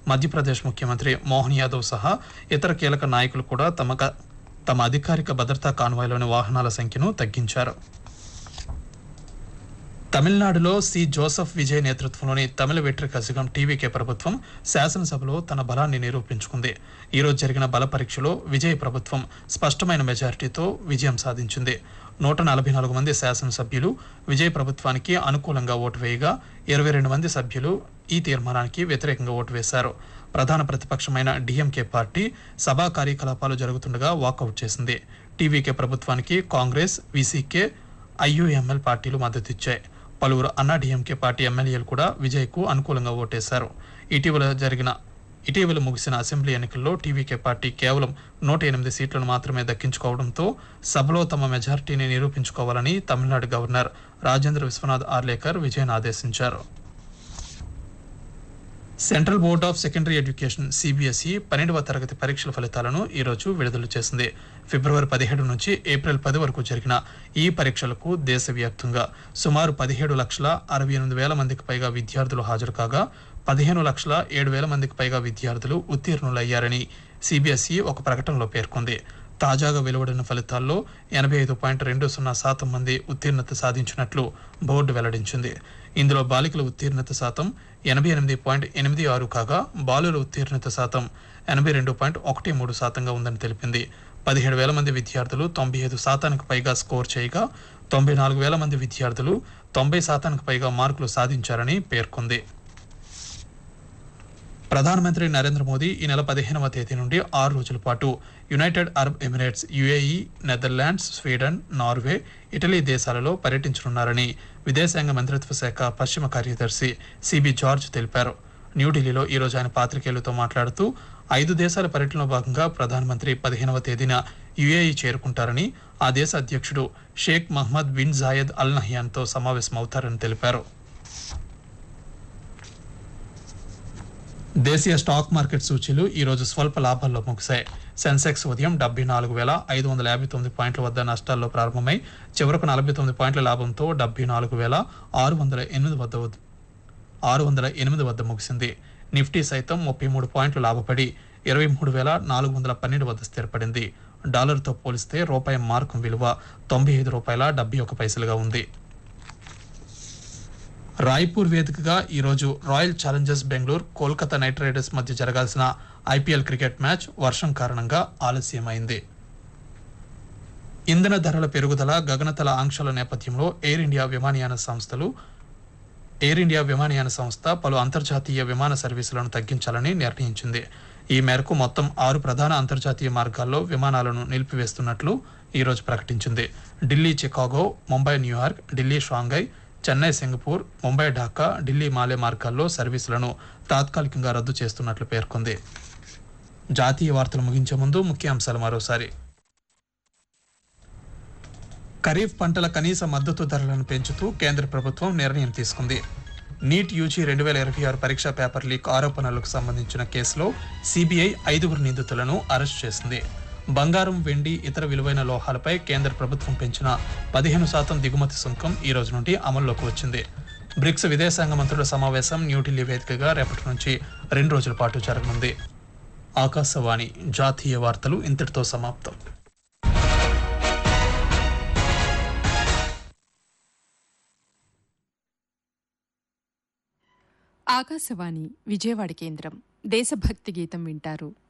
మధ్యప్రదేశ్ ముఖ్యమంత్రి మోహన్ యాదవ్ సహా ఇతర కీలక నాయకులు కూడా తమ తమ అధికారిక భద్రతా కాన్వాయ్లోని వాహనాల సంఖ్యను తగ్గించారు తమిళనాడులో సి జోసెఫ్ విజయ్ నేతృత్వంలోని తమిళ వెట్రి కజగం టీవీకే ప్రభుత్వం శాసనసభలో తన బలాన్ని నిరూపించుకుంది ఈ రోజు జరిగిన బల పరీక్షలో విజయ్ ప్రభుత్వం స్పష్టమైన మెజారిటీతో విజయం సాధించింది నూట నలభై నాలుగు మంది శాసనసభ్యులు విజయ్ ప్రభుత్వానికి అనుకూలంగా ఓటు వేయగా ఇరవై రెండు మంది సభ్యులు ఈ తీర్మానానికి వ్యతిరేకంగా ఓటు వేశారు ప్రధాన ప్రతిపక్షమైన డిఎంకే పార్టీ సభా కార్యకలాపాలు జరుగుతుండగా వాకౌట్ చేసింది టీవీకే ప్రభుత్వానికి కాంగ్రెస్ విసికే ఐయుఎంఎల్ పార్టీలు మద్దతిచ్చాయి పలువురు అన్నా డిఎంకే పార్టీ ఎమ్మెల్యేలు కూడా విజయ్కు అనుకూలంగా ఓటేశారు ఇటీవల జరిగిన ఇటీవల ముగిసిన అసెంబ్లీ ఎన్నికల్లో టీవీకే పార్టీ కేవలం నూట ఎనిమిది సీట్లను మాత్రమే దక్కించుకోవడంతో సభలో తమ మెజారిటీని నిరూపించుకోవాలని తమిళనాడు గవర్నర్ రాజేంద్ర విశ్వనాథ్ ఆర్లేకర్ విజయన్ ఆదేశించారు central board of secondary education CBSE పన్నెండవ తరగతి పరీక్షల ఫలితాలను ఈ రోజు విడుదల చేసింది ఫిబ్రవరి పదిహేడు నుంచి ఏప్రిల్ పది వరకు జరిగిన ఈ పరీక్షలకు దేశవ్యాప్తంగా సుమారు పదిహేడు లక్షల అరవై ఎనిమిది వేల మందికి పైగా విద్యార్థులు హాజరు కాగా పదిహేను లక్షల ఏడు వేల మందికి పైగా విద్యార్థులు ఉత్తీర్ణులయ్యారని సిబిఎస్ఈ ఒక ప్రకటనలో పేర్కొంది తాజాగా వెలువడిన ఫలితాల్లో ఎనభై ఐదు పాయింట్ రెండు సున్నా శాతం మంది ఉత్తీర్ణత సాధించినట్లు బోర్డు వెల్లడించింది ఇందులో బాలికల ఉత్తీర్ణత శాతం ఎనభై ఎనిమిది పాయింట్ ఎనిమిది ఆరు కాగా బాలుల ఉత్తీర్ణత శాతం ఎనభై రెండు పాయింట్ ఒకటి మూడు శాతంగా ఉందని తెలిపింది పదిహేడు వేల మంది విద్యార్థులు తొంభై ఐదు శాతానికి పైగా స్కోర్ చేయగా తొంభై నాలుగు వేల మంది విద్యార్థులు తొంభై శాతానికి పైగా మార్కులు సాధించారని పేర్కొంది ప్రధానమంత్రి నరేంద్ర మోదీ ఈ నెల పదిహేనవ తేదీ నుండి ఆరు రోజుల పాటు United Arab Emirates UAE Netherlands Sweden Norway Italy దేశాలలో పర్యటించనున్నారని విదేశాంగ మంత్రిత్వ శాఖ పశ్చిమ కార్యదర్శి సిబి జార్జ్ తెలిపారు న్యూఢిల్లీలో ఈ రోజు ఆయన పాత్రికేయులతో మాట్లాడుతూ ఐదు దేశాల పర్యటనలో భాగంగా ప్రధానమంత్రి పదిహేనవ తేదీన యుఏఈ చేరుకుంటారని ఆ దేశ అధ్యక్షుడు Sheikh Mohammed bin Zayed Al నహ్యాన్తో సమావేశమవుతారని తెలిపారు దేశీయ స్టాక్ మార్కెట్ సూచీలు ఈ రోజు స్వల్ప లాభాల్లో ముగిశాయి సెన్సెక్స్ ఉదయం డెబ్బై నాలుగు వేల ఐదు వందల యాభై తొమ్మిది పాయింట్ల వద్ద నష్టాల్లో ప్రారంభమై చివరకు నలభై తొమ్మిది పాయింట్ల లాభంతో డెబ్బై నాలుగు వేల ఆరు వందల ఎనిమిది వద్ద వద్- ఆరు వందల ఎనిమిది వద్ద ముగిసింది నిఫ్టీ సైతం ముప్పై మూడు పాయింట్లు లాభపడి ఇరవై మూడు వేల నాలుగు వందల పన్నెండు వద్ద స్థిరపడింది డాలర్తో పోలిస్తే రూపాయి మార్కు విలువ తొంభై ఐదు రూపాయల డెబ్బై ఒక పైసలుగా ఉంది రాయ్పూర్ వేదికగా ఈరోజు Royal Challengers Bengaluru Kolkata Knight Riders మధ్య జరగాల్సిన ఐపీఎల్ క్రికెట్ మ్యాచ్ వర్షం కారణంగా ఆలస్యమైంది ఇంధన ధరల పెరుగుదల గగనతల ఆంక్షల నేపథ్యంలో ఎయిర్ ఇండియా విమానయాన సంస్థలు ఎయిర్ ఇండియా విమానయాన సంస్థ పలు అంతర్జాతీయ విమాన సర్వీసులను తగ్గించాలని నిర్ణయించింది ఈ మేరకు మొత్తం ఆరు ప్రధాన అంతర్జాతీయ మార్గాల్లో విమానాలను నిలిపివేస్తున్నట్లు ఈ రోజు ప్రకటించింది Delhi Chicago Mumbai New York Delhi Shanghai Chennai Singapore Mumbai Dhaka Delhi Male మార్గాల్లో సర్వీసులను తాత్కాలికంగా రద్దు చేస్తున్నట్లు పేర్కొంది జాతీయ వార్తలు ముగించే ముందు ముఖ్యాంశాలు మరోసారి ఖరీఫ్ పంటల కనీస మద్దతు ధరలను పెంచుతూ కేంద్ర ప్రభుత్వం నిర్ణయం తీసుకుంది నీట్ యూజీ రెండు వేల ఇరవై ఆరు పరీక్షా పేపర్ లీక్ ఆరోపణలకు సంబంధించిన కేసులో సిబిఐ ఐదుగురు నిందితులను అరెస్ట్ చేసింది బంగారం వెండి ఇతర విలువైన లోహాలపై కేంద్ర ప్రభుత్వం పెంచిన పదిహేను శాతం దిగుమతి సుంకం ఈ రోజు నుండి అమల్లోకి వచ్చింది బ్రిక్స్ విదేశాంగ మంత్రుల సమావేశం న్యూఢిల్లీ వేదికగా రేపటి నుంచి రెండు రోజుల పాటు జరగనుంది ఆకాశవాణి జాతీయ వార్తలు ఇంతటితో సమాప్తం ఆకాశవాణి విజయవాడ కేంద్రం దేశభక్తి గీతం వింటారు